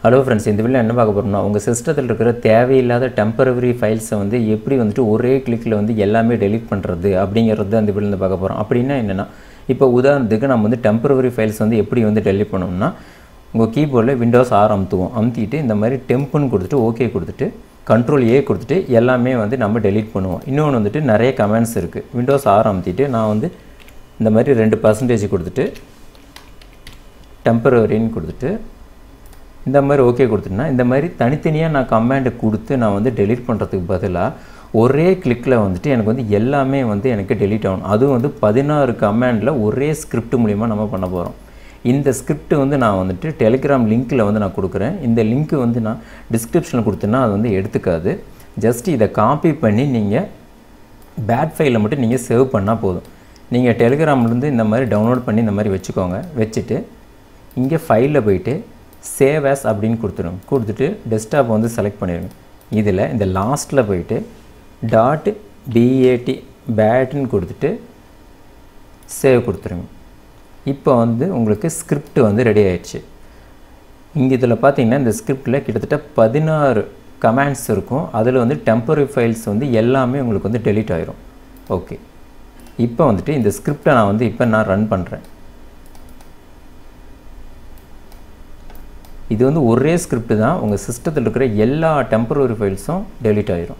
hello friends இந்த video என்ன பார்க்க போகிறோம்னா உங்கள் சிஸ்டத்தில் இருக்கிற தேவையில்லாத டெம்பரவரி ஃபைல்ஸை வந்து எப்படி வந்துட்டு ஒரே கிளிக்கில் வந்து எல்லாமே டெலீட் பண்ணுறது அப்படிங்கிறது அந்த வீடியோவில் பார்க்க போகிறோம் அப்படின்னா என்னென்னா இப்போ உதாரணத்துக்கு நம்ம வந்து டெம்பரவரி ஃபைல்ஸ் வந்து எப்படி வந்து டெலீட் பண்ணோம்னா உங்கள் கீபோர்டில் விண்டோஸ் ஆர் அமுத்துவோம் அமுத்திட்டு இந்த மாதிரி டெம்புன்னு கொடுத்துட்டு ஓகே கொடுத்துட்டு கண்ட்ரோல் ஏ கொடுத்துட்டு எல்லாமே வந்து நம்ம டெலீட் பண்ணுவோம் இன்னொன்று வந்துட்டு நிறைய கமெண்ட்ஸ் இருக்குது விண்டோஸ் ஆர் அமுத்திட்டு நான் வந்து இந்த மாதிரி ரெண்டு பர்சன்டேஜ் கொடுத்துட்டு டெம்பரவரின்னு கொடுத்துட்டு இந்த மாதிரி ஓகே கொடுத்துட்டேன்னா இந்த மாதிரி தனித்தனியாக நான் கமாண்டை கொடுத்து நான் வந்து டெலீட் பண்ணுறதுக்கு பதிலாக ஒரே கிளிக்கில் வந்துட்டு எனக்கு வந்து எல்லாமே வந்து எனக்கு டெலீட் ஆகணும் அதுவும் வந்து பதினாறு கமாண்டில் ஒரே ஸ்கிரிப்ட் மூலிமா நம்ம பண்ண போகிறோம் இந்த ஸ்கிரிப்ட் வந்து நான் வந்துட்டு டெலிகிராம் லிங்க்கில் வந்து நான் கொடுக்குறேன் இந்த லிங்க்கு வந்து நான் டிஸ்கிரிப்ஷனில் கொடுத்தேன்னா அது வந்து எடுத்துக்காது ஜஸ்ட் இதை காப்பி பண்ணி நீங்கள் பேட் ஃபைலில் மட்டும் நீங்கள் சேவ் பண்ணால் போதும் நீங்கள் டெலிகிராம்லேருந்து இந்த மாதிரி டவுன்லோட் பண்ணி இந்த மாதிரி வச்சுக்கோங்க வச்சுட்டு இங்கே ஃபைலில் போயிட்டு சேவ் as அப்படின்னு கொடுத்துருங்க கொடுத்துட்டு டெஸ்க்டாப் வந்து செலக்ட் பண்ணிடுங்க இதில் இந்த லாஸ்ட்டில் போயிட்டு டாட் பிஏடி பேட்னு கொடுத்துட்டு சேவ் கொடுத்துருங்க இப்போ வந்து உங்களுக்கு ஸ்கிரிப்ட் வந்து ரெடி ஆயிடுச்சு இங்கே இதில் பார்த்தீங்கன்னா இந்த ஸ்கிரிப்டில் கிட்டத்தட்ட பதினாறு கமாண்ட்ஸ் இருக்கும் அதில் வந்து டெம்பரரி ஃபைல்ஸ் வந்து எல்லாமே உங்களுக்கு வந்து டெலீட் ஆயிரும் ஓகே இப்போ வந்துட்டு இந்த ஸ்கிரிப்டை நான் வந்து இப்போ நான் ரன் பண்ணுறேன் இது வந்து ஒரே ஸ்கிரிப்ட் தான் உங்கள் சிஸ்டத்தில் இருக்கிற எல்லா டெம்பரரி ஃபைல்ஸும் டெலீட் ஆயிரும்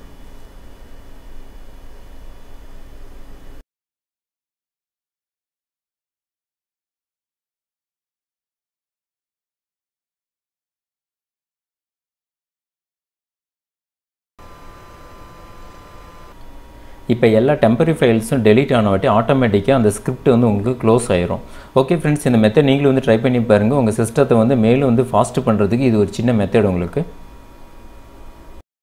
இப்போ எல்லா டெம்பரரி ஃபைல்ஸும் டெலீட் ஆன வாட்டி ஆட்டோமேட்டிக்காக அந்த ஸ்கிரிப்ட் வந்து உங்களுக்கு க்ளோஸ் ஆயிரும் ஓகே ஃப்ரெண்ட்ஸ் இந்த மெத்தட் நீங்களும் வந்து ட்ரை பண்ணி பாருங்கள் உங்கள் சிஸ்டத்தை வந்து மேலும் வந்து ஃபாஸ்ட் பண்ணுறதுக்கு இது ஒரு சின்ன மெத்தட் உங்களுக்கு